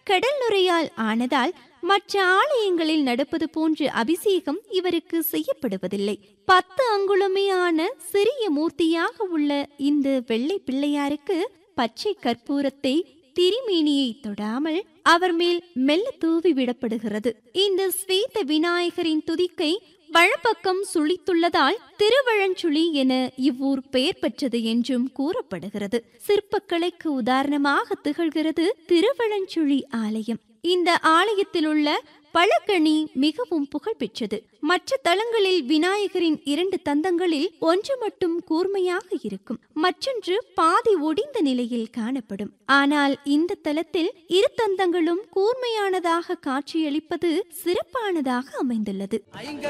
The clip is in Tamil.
கடல் நுரையால் ஆனதால் மற்ற ஆலயங்களில் நடப்பது போன்ற அபிஷேகம் இவருக்கு செய்யப்படுவதில்லை பத்து அங்குலமே ஆன சிறிய மூர்த்தியாக உள்ள இந்த வெள்ளை பிள்ளையாருக்கு பச்சை கற்பூரத்தை திரிமேனியை தொடாமல் அவர் மேல் மெல்ல தூவி விடப்படுகிறது இந்த ஸ்வேத விநாயகரின் துதிக்கை வழப்பக்கம் சுழித்துள்ளதால் திருவழஞ்சுழி என இவ்வூர் பெயர் பெற்றது என்றும் கூறப்படுகிறது சிற்பக்கலைக்கு உதாரணமாக திகழ்கிறது திருவழஞ்சுழி ஆலயம் இந்த ஆலயத்தில் உள்ள பழக்கணி மிகவும் புகழ்பெற்றது மற்ற தலங்களில் விநாயகரின் இரண்டு தந்தங்களில் ஒன்று மட்டும் கூர்மையாக இருக்கும் மற்றொன்று பாதி ஒடிந்த நிலையில் காணப்படும் ஆனால் இந்த தலத்தில் இரு தந்தங்களும் கூர்மையானதாக காட்சியளிப்பது சிறப்பானதாக அமைந்துள்ளது